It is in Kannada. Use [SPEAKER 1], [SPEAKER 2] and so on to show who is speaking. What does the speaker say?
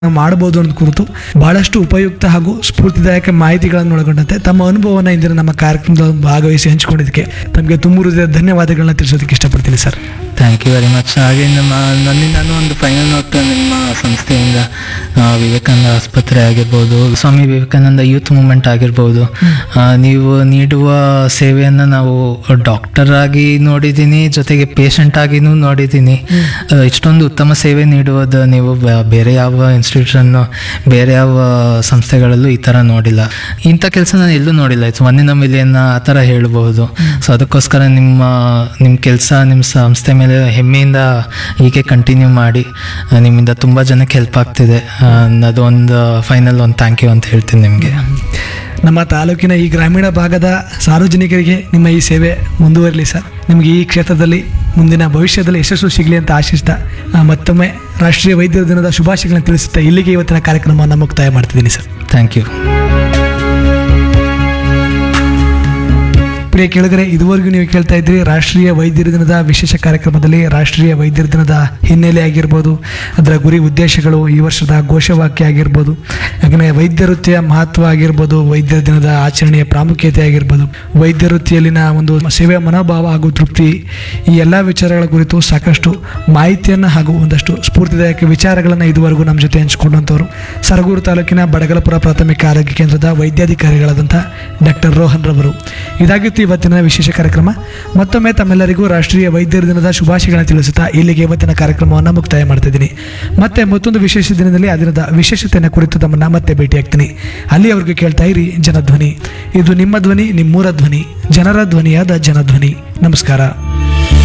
[SPEAKER 1] ಮಾಡಬಹುದು ಅನ್ನೋದು ಕುರಿತು ಬಹಳಷ್ಟು ಉಪಯುಕ್ತ ಹಾಗೂ ಸ್ಫೂರ್ತಿದಾಯಕ ಮಾಹಿತಿಗಳನ್ನು ಒಳಗೊಂಡಂತೆ ತಮ್ಮ ಅನುಭವವನ್ನು ಇಂದಿನ ನಮ್ಮ ಕಾರ್ಯಕ್ರಮದಲ್ಲಿ ಭಾಗವಹಿಸಿ ಹಂಚಿಕೊಂಡಿದ್ದಕ್ಕೆ ತಮಗೆ ತುಂಬ ಹೃದಯ ಧನ್ಯವಾದಗಳನ್ನ ತಿಳಿಸೋದಕ್ಕೆ ಇಷ್ಟಪಡ್ತೀನಿ sir
[SPEAKER 2] thank you very much ಹಾಗೆ ನಮ್ಮ ನನ್ನಿಂದನೂ ಒಂದು ಫೈನಲ್ ನೋಟ್ ನಿಮ್ಮ ಸಂಸ್ಥೆಯಿಂದ ಆ, ವಿವೇಕಾನಂದ ಆಸ್ಪತ್ರೆ ಆಗಿರ್ಬೋದು ಸ್ವಾಮಿ ವಿವೇಕಾನಂದ ಯೂತ್ ಮೂಮೆಂಟ್ ಆಗಿರ್ಬೋದು ಆ, ನೀವು ನೀಡುವ ಸೇವೆಯನ್ನು ನಾವು ಡಾಕ್ಟರ್ ಆಗಿ ನೋಡಿದ್ದೀನಿ ಜೊತೆಗೆ ಪೇಷಂಟ್ ಆಗಿನೂ ನೋಡಿದ್ದೀನಿ ಆ, ಇಷ್ಟೊಂದು ಉತ್ತಮ ಸೇವೆ ನೀಡುವುದು ನೀವು ಬ- ಬೇರೆ ಯಾವ ಇನ್ಸ್ಟಿಟ್ಯೂಷನ್ ಬೇರೆ ಯಾವ ಸಂಸ್ಥೆಗಳಲ್ಲೂ ಈ ಥರ ನೋಡಿಲ್ಲ ಇಂಥ ಕೆಲಸ ನಾನು ಎಲ್ಲೂ ನೋಡಿಲ್ಲ ಇಟ್ಸ್ ಒನ್ ಇನ್ ಮಿಲಿಯನ್ ಆ ಥರ ಹೇಳಬಹುದು ಸೊ ಅದಕ್ಕೋಸ್ಕರ ನಿಮ್ಮ ನಿಮ್ಮ ಕೆಲಸ ನಿಮ್ಮ ಸಂಸ್ಥೆ ಮೇಲೆ ಹೆಮ್ಮೆಯಿಂದ ಹೀಗೆ ಕಂಟಿನ್ಯೂ ಮಾಡಿ ಆ, ನಿಮ್ಮಿಂದ ತುಂಬ ಜನಕ್ಕೆ ಹೆಲ್ಪ್ ಆಗ್ತಿದೆ ಆ, ಅದೊಂದು ಫೈನಲ್ ಒಂದು ಥ್ಯಾಂಕ್ ಯು ಅಂತ ಹೇಳ್ತೀನಿ ನಿಮಗೆ
[SPEAKER 1] ನಮ್ಮ ತಾಲೂಕಿನ ಈ ಗ್ರಾಮೀಣ ಭಾಗದ ಸಾರ್ವಜನಿಕರಿಗೆ ನಿಮ್ಮ ಈ ಸೇವೆ ಮುಂದುವರಲಿ ಸರ್ ನಿಮಗೆ ಈ ಕ್ಷೇತ್ರದಲ್ಲಿ ಮುಂದಿನ ಭವಿಷ್ಯದಲ್ಲಿ ಯಶಸ್ಸು ಸಿಗಲಿ ಅಂತ ಆಶಿಸ್ತಾ ಆ, ಮತ್ತೊಮ್ಮೆ ರಾಷ್ಟ್ರೀಯ ವೈದ್ಯರ ದಿನದ ಶುಭಾಶಯಗಳನ್ನು ತಿಳಿಸುತ್ತಾ ಇಲ್ಲಿಗೆ ಇವತ್ತಿನ ಕಾರ್ಯಕ್ರಮವನ್ನು ಮುಕ್ತಾಯ ಮಾಡ್ತಿದ್ದೀನಿ ಸರ್
[SPEAKER 2] ಥ್ಯಾಂಕ್ ಯು
[SPEAKER 1] ಪ್ರಿಯ ಕೇಳಿದರೆ ಇದುವರೆಗೂ ನೀವು ಕೇಳ್ತಾ ಇದ್ದೀರಿ ರಾಷ್ಟ್ರೀಯ ವೈದ್ಯರ ದಿನದ ವಿಶೇಷ ಕಾರ್ಯಕ್ರಮದಲ್ಲಿ ರಾಷ್ಟ್ರೀಯ ವೈದ್ಯರ ದಿನದ ಹಿನ್ನೆಲೆ ಆಗಿರ್ಬೋದು ಅದರ ಗುರಿ ಉದ್ದೇಶಗಳು ಈ ವರ್ಷದ ಘೋಷವಾಕ್ಯ ಆಗಿರ್ಬೋದು ಹಾಗೆಯೇ ವೈದ್ಯ ವೃತ್ತಿಯ ಮಹತ್ವ ಆಗಿರ್ಬೋದು ವೈದ್ಯರ ದಿನದ ಆಚರಣೆಯ ಪ್ರಾಮುಖ್ಯತೆ ಆಗಿರ್ಬೋದು ವೈದ್ಯ ವೃತ್ತಿಯಲ್ಲಿನ ಒಂದು ಸೇವೆಯ ಮನೋಭಾವ ಹಾಗೂ ತೃಪ್ತಿ ಈ ಎಲ್ಲ ವಿಚಾರಗಳ ಕುರಿತು ಸಾಕಷ್ಟು ಮಾಹಿತಿಯನ್ನು ಹಾಗೂ ಒಂದಷ್ಟು ಸ್ಫೂರ್ತಿದಾಯಕ ವಿಚಾರಗಳನ್ನು ಇದುವರೆಗೂ ನಮ್ಮ ಜೊತೆ ಹಂಚಿಕೊಂಡಂಥವ್ರು ಸರಗೂರು ತಾಲೂಕಿನ ಬಡಗಲಪುರ ಪ್ರಾಥಮಿಕ ಆರೋಗ್ಯ ಕೇಂದ್ರದ ವೈದ್ಯಾಧಿಕಾರಿಗಳಾದಂಥ ಡಾಕ್ಟರ್ ರೋಹನ್ ರವರು ಇದಾಗಿತ್ತು ಇವತ್ತಿನ ವಿಶೇಷ ಕಾರ್ಯಕ್ರಮ ಮತ್ತೊಮ್ಮೆ ತಮ್ಮೆಲ್ಲರಿಗೂ ರಾಷ್ಟ್ರೀಯ ವೈದ್ಯರ ದಿನದ ಶುಭಾಶಯಗಳನ್ನು ತಿಳಿಸುತ್ತಾ ಇಲ್ಲಿಗೆ ಇವತ್ತಿನ ಕಾರ್ಯಕ್ರಮವನ್ನು ಮುಕ್ತಾಯ ಮಾಡ್ತಿದ್ದೀನಿ ಮತ್ತೆ ಮತ್ತೊಂದು ವಿಶೇಷ ದಿನದಲ್ಲಿ ಆ ದಿನದ ವಿಶೇಷತೆಯನ್ನು ಕುರಿತು ತಮ್ಮನ್ನ ಮತ್ತೆ ಭೇಟಿಯಾಗ್ತೀನಿ ಅಲ್ಲಿಯವರೆಗೂ ಕೇಳ್ತಾ ಇರಿ ಜನಧ್ವನಿ ಇದು ನಿಮ್ಮ ಧ್ವನಿ ನಿಮ್ಮೂರ ಧ್ವನಿ ಜನರ ಧ್ವನಿಯಾದ ಜನಧ್ವನಿ ನಮಸ್ಕಾರ